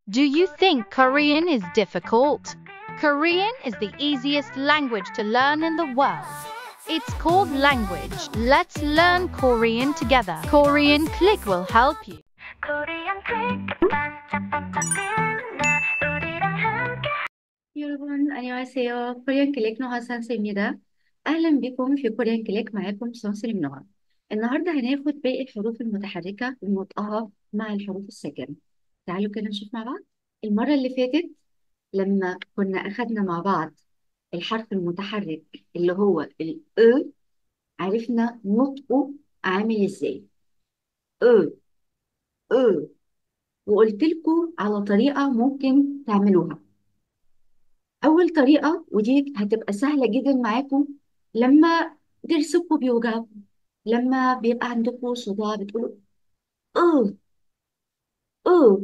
Do you think Korean is difficult? Korean is the easiest language to learn in the world. It's called language. Let's learn Korean together. Korean Click will help you. 코리안 클릭 반짝반짝거리는 우리랑 함께 여러분 안녕하세요. 코리안 كليك نهى سانسيميدا أهلا بكم في كوريان كليك معاكم سانسيم نهى النهاردة هناخد باقي الحروف المتحركة ونطقها مع الحروف الساكنة تعالوا كده نشوف مع بعض المرة اللي فاتت لما كنا أخدنا مع بعض الحرف المتحرك اللي هو ال أ عرفنا نطقه عامل ازاي أ أ وقلت لكم على طريقة ممكن تعملوها أول طريقة ودي هتبقى سهلة جدا معاكم لما ضرسكم بيوجعكم لما بيبقى عندكم صداع بتقولوا اه اه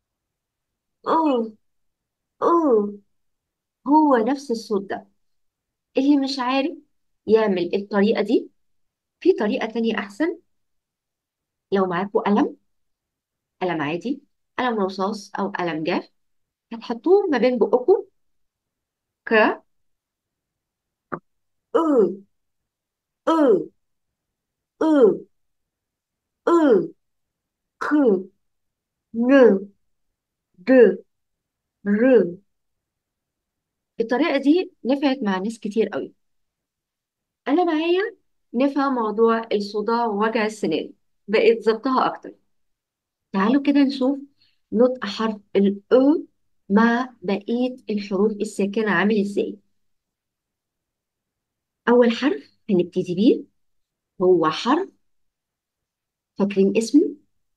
اه اه هو نفس الصوت ده اللي مش عارف يعمل الطريقة دي في طريقة تانية أحسن لو معاكم قلم قلم عادي قلم رصاص أو قلم جاف هتحطوه ما بين بقكم ك اه اه اه اه ك ن د ر الطريقة دي نفعت مع ناس كتير قوي أنا معايا نفهم موضوع الصداع ووجع السنان بقيت ظبطها أكتر تعالوا كده نشوف نطق حرف ال أ مع بقية الحروف الساكنة عامل إزاي أول حرف هنبتدي بيه هو حرف فاكرين اسمه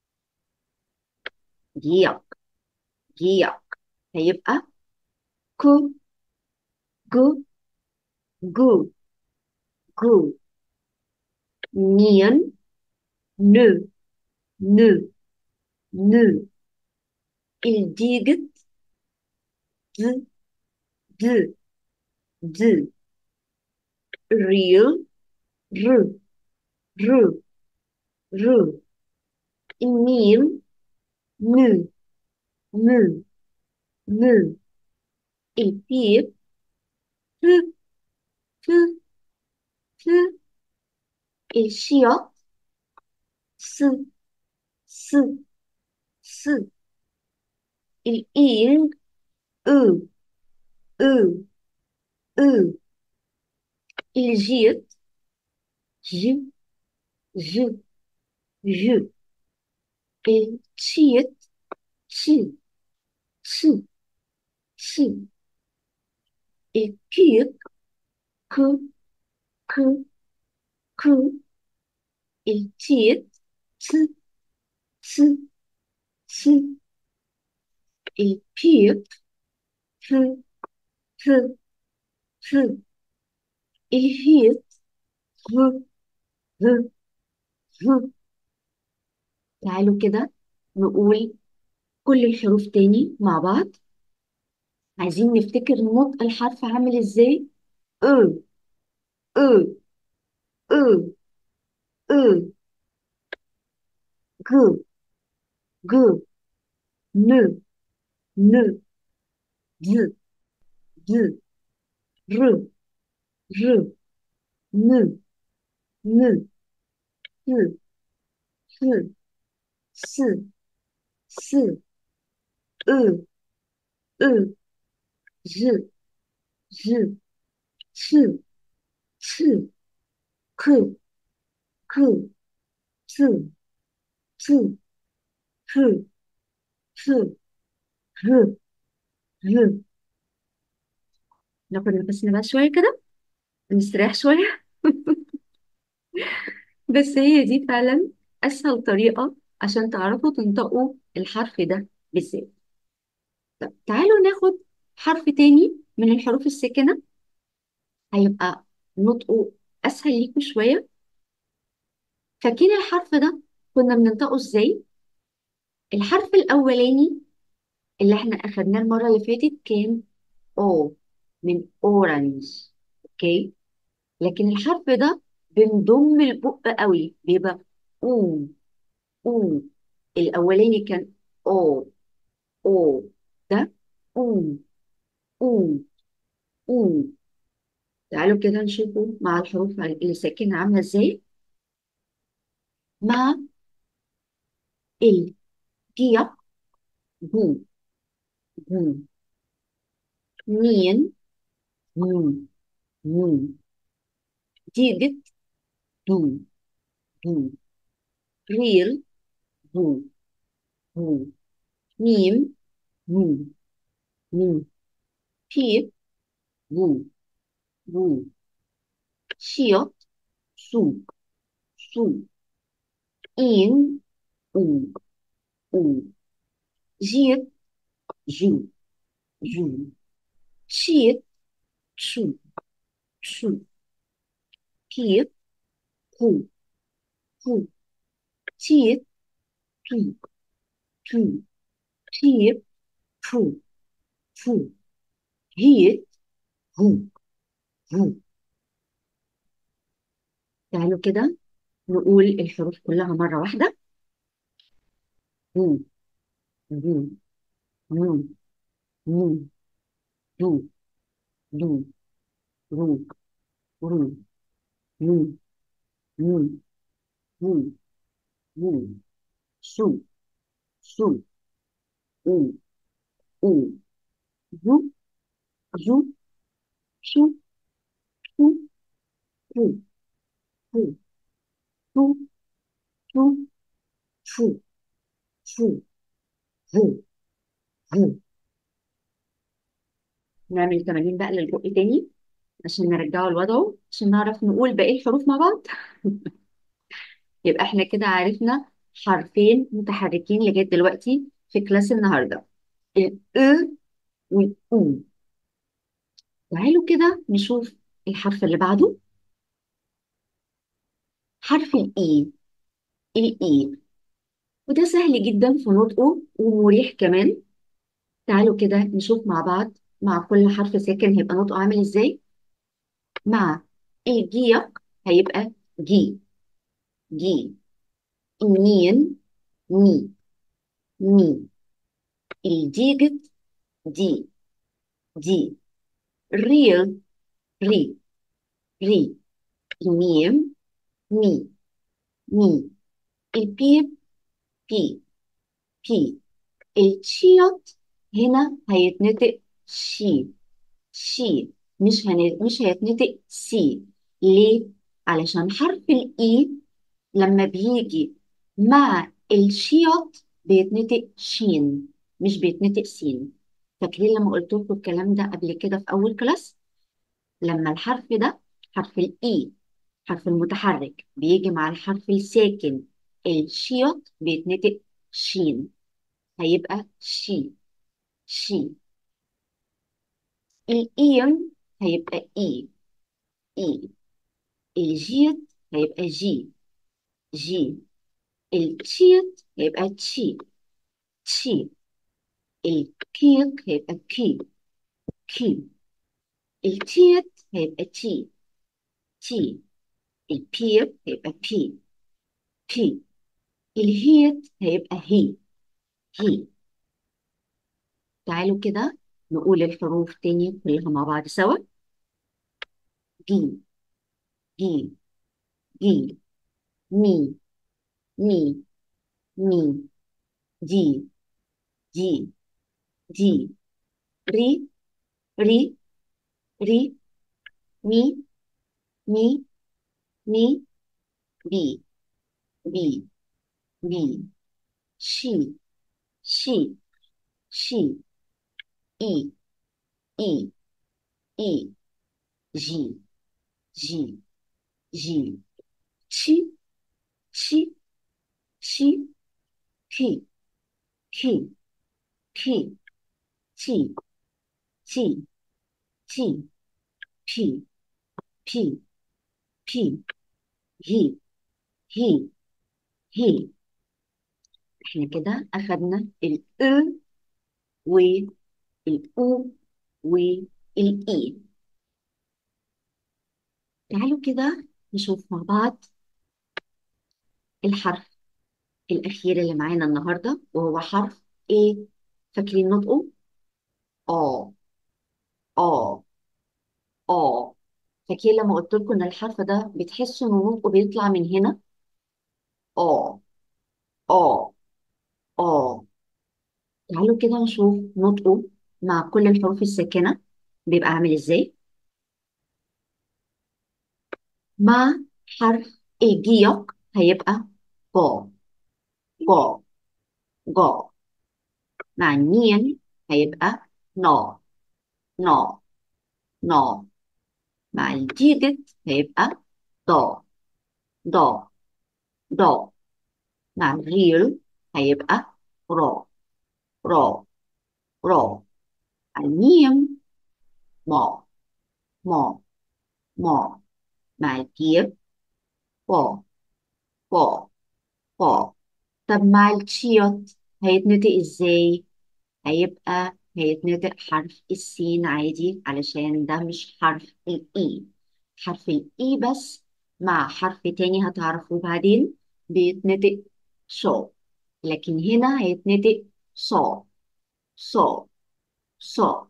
جيق جيق هيبقى ك جو جو جو نين ن ن ن الديجت د د د ريل ر ر ر النيل ن ن ن البيب ف ف ف الشياط س س س الإيل أ أ أ الجيت ج ج ج التشيت ش ش ش الكيك ك ك ك التيت ت ت ت البيب ف ف ف الهيت ه ه ه تعالوا كده نقول كل الحروف تاني مع بعض عايزين نفتكر نطق الحرف عامل ازاي ا ا ا ا ج ج ن ن د د ر ر ن ن ف ف س س ا ا ج ج ش ش ك ك ت ت ف ف ر ر ناخد نفسنا بقى شوية كده نستريح شوية بس هي دي فعلا أسهل طريقة عشان تعرفوا تنطقوا الحرف ده بالذات طب تعالوا ناخد حرف تاني من الحروف الساكنة هيبقى نطقه أسهل ليكم شوية فاكرين الحرف ده كنا بننطقه إزاي؟ الحرف الأولاني اللي احنا أخدناه المرة اللي فاتت كان أو من أورانج أوكي لكن الحرف ده بنضم البق قوي بيبقى أو أو الأولاني كان أو او ده او او او تعالوا كده نشوفوا مع الحروف اللي ساكنة عاملة ازاي مع الجيم بو بو مين مم مم ديجت دو دو ريل بو بو ميم مو مو بيب بو بو شيوت سو سو إن أو أو جيت جو جو شيت شو شو كيف هو هو شيت تو تو كيف فو فو هيت هو هو تعالوا كده نقول الحروف كلها مرة واحدة هو هو هو هو دو دو رو رو نو نو نو نو شو شو او او جو جو شو شو هو هو شو شو شو شو هو هو نعمل تمارين بقى للبق تاني عشان نرجعه لوضعه عشان نعرف نقول باقي الحروف مع بعض يبقى احنا كده عرفنا حرفين متحركين لغاية دلوقتي في كلاس النهاردة ال أ وال أو تعالوا كده نشوف الحرف اللي بعده حرف الإي الإي وده سهل جدا في نطقه ومريح كمان تعالوا كده نشوف مع بعض مع كل حرف ساكن هيبقى نطقه عامل ازاي مع الجيق هيبقى جي جي النين ني ني الديجت دي دي الريل ري ري الميم مي مي البيب بي بي الشيوت هنا هيتنطق شي شي مش هن... مش هيتنطق سي ليه؟ علشان حرف الإي لما بيجي مع الشيوت بيتنطق شين مش بيتنطق سين فاكرين لما قلت لكم الكلام ده قبل كده في أول كلاس لما الحرف ده حرف الإي حرف المتحرك بيجي مع الحرف الساكن الشيوت بيتنطق شين هيبقى شي شي الإيم هيبقى إي إي الجيت هيبقى جي جي التشيت هيبقى تشي تشي الكيك هيبقى كي كي التيت هيبقى تي تي البيب هيبقى بي بي الهيت هيبقى هي هي تعالوا كده نقول الحروف تاني كلها مع بعض سوا جي جي جي مي مي مي دي دي دي ري ري ري مي مي مي بي بي بي شي شي شي إي إي إي جي جي جي شي شي شي كي كي كي تي تي تي بي بي بي هي هي هي احنا كده أخدنا ال أ والأو والإي تعالوا كده نشوف مع بعض الحرف الأخير اللي معانا النهاردة وهو حرف A فاكرين نطقه اه اه اه فاكرين لما قلت لكم ان الحرف ده بتحسوا ان نطقه بيطلع من هنا اه اه اه تعالوا كده نشوف نطقه مع كل الحروف الساكنة بيبقى عامل ازاي مع حرف الجيق هيبقى جا جا جا مع النين هيبقى نا نا نا مع الجيجت هيبقى ضا ضا ضا مع الغيل هيبقى را را را مع الميم ما ما ما مع الكيف با با با طب مع التشيوت هيتنطق ازاي؟ هيبقى هيتنطق حرف السين عادي علشان ده مش حرف الاي حرف الاي بس مع حرف تاني هتعرفوه بعدين بيتنطق شو لكن هنا هيتنطق صا صا صا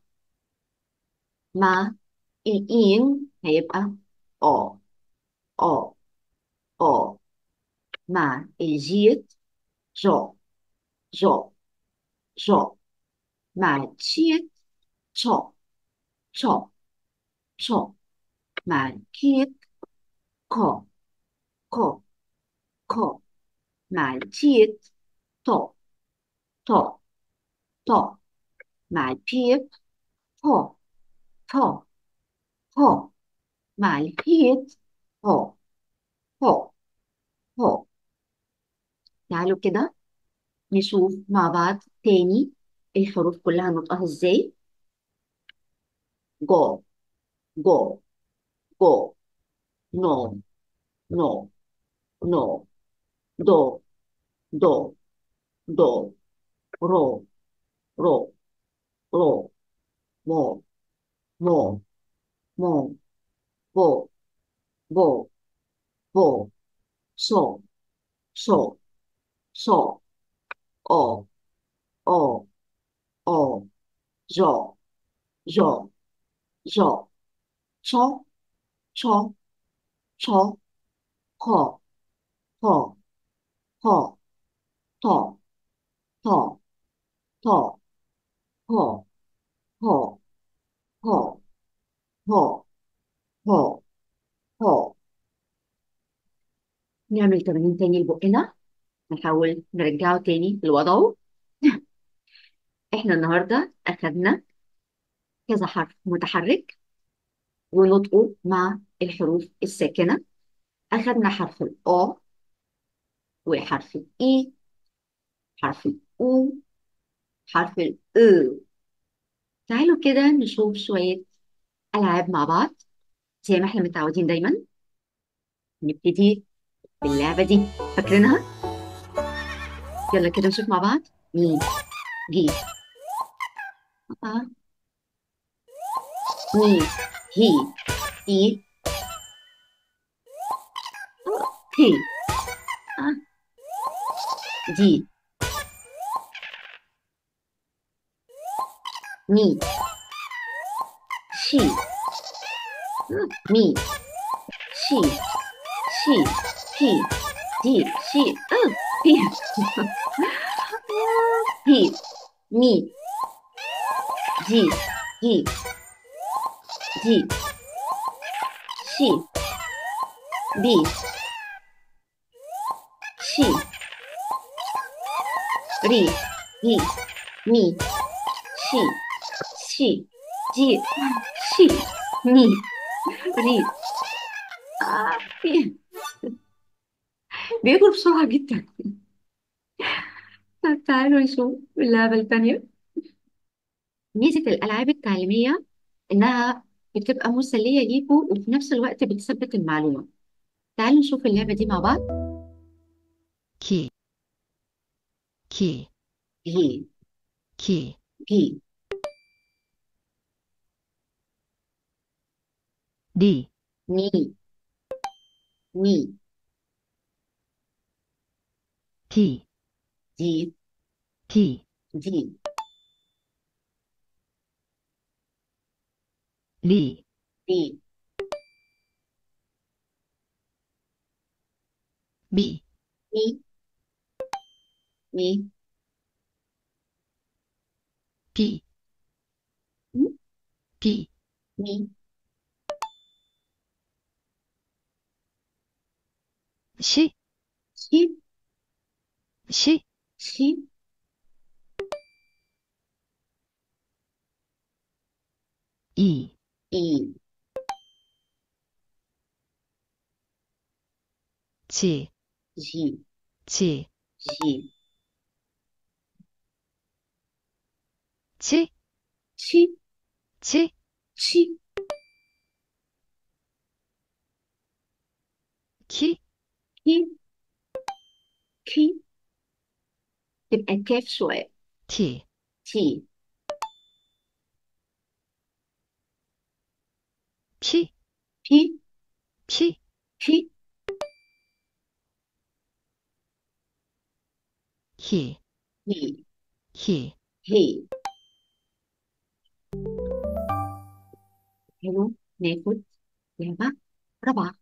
مع الإين هيبقى آ آ آ مع الجيت جا جا جا مع التشيت تشا تشا تشا مع الكيت كا كا كا مع التيت تا تا تا مع البيب تا تا تا مع الهيت تا تا تا تعالوا كده نشوف مع بعض تاني الحروف كلها نطقها ازاي جو جو جو نو نو نو دو دو دو رو رو رو مو مو مو بو بو بو سو سو سو او او او جو جو جو چو چو چو خو خو خو تو تو تو هو هو هو هو هو هو نعمل تمارين تاني لبقنا نحاول نرجعه تاني لوضعه احنا النهارده اخدنا كذا حرف متحرك ونطقه مع الحروف الساكنة اخدنا حرف الأ وحرف الإي حرف الأو حرف الأو تعالوا كده نشوف شوية ألعاب مع بعض زي ما احنا متعودين دايما نبتدي باللعبة دي فاكرينها؟ يلا كده نشوف مع بعض مي جي آه. مي هي إي هي آه. دي مي شي آه. مي شي شي هي دي شي آه. هي هي مي جي جي جي شي بي شي ري ري مي شي شي جي شي مي ري آه. بي. بياكل بسرعة جدا طب تعالوا نشوف اللعبة التانية ميزة الألعاب التعليمية إنها بتبقى مسلية ليكوا وفي نفس الوقت بتثبت المعلومة تعالوا نشوف اللعبة دي مع بعض 키, 키, جي 키, جي 리, مي مي 티, دي 티, دي 리, 리, 미, 미, 미, 비, 음? 비, 미, 시, 시, 시, 시, 이, 이, 지, 지, 지, 지, 치, 치, 치, 치, 키, 키, 키 تبقى كاف شوية 티, تي 피, بي 피, بي 히, هي 히, هي حلو ناخد لعبة رابعة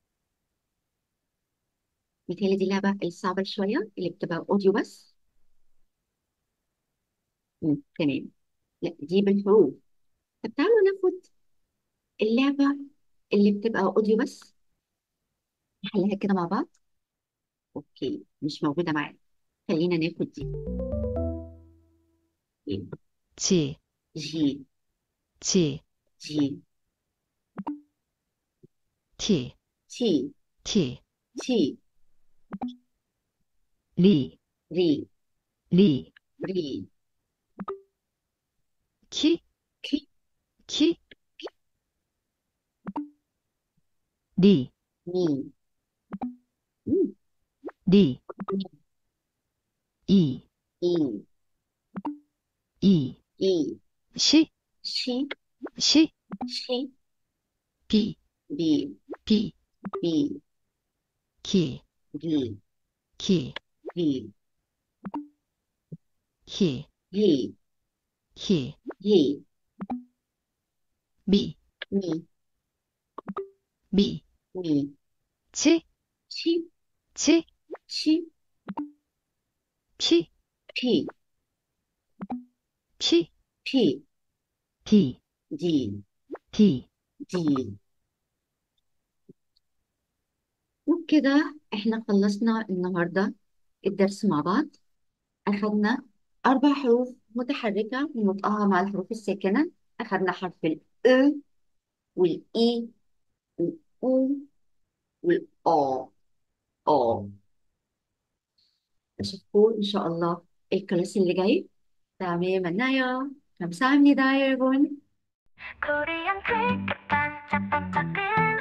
مثال دي اللعبة الصعبة شوية اللي بتبقى أوديو بس مم. تمام لا دي بالحروف طب تعالوا ناخد اللعبة اللي بتبقى أوديو بس نحلها كده مع بعض أوكي مش موجودة معانا خلينا ناخد دي 지, جي 지, جي 티, تي 티, تي 리, ري 리, ري 키, كي 키, 리, مي مم. 리, 이, إي 이, إي 시, شي 시, شي 비, بي 비, بي 기, بي 기, بي 히, هي 히, هي 미, مي 미, مي 치, شي 치, شي 피, بي 피, بي 디, دي 디, دي وبكده احنا خلصنا النهارده الدرس مع بعض أخذنا أربع حروف متحركة ونطقها مع الحروف الساكنة أخذنا حرف ال أ والإي والأو والآ آ أشوفكم إن شاء الله الكلاس اللي جاي 다음에 만나요. 감사합니다, 여러분. 코리안 트릭 반짝반짝 빛나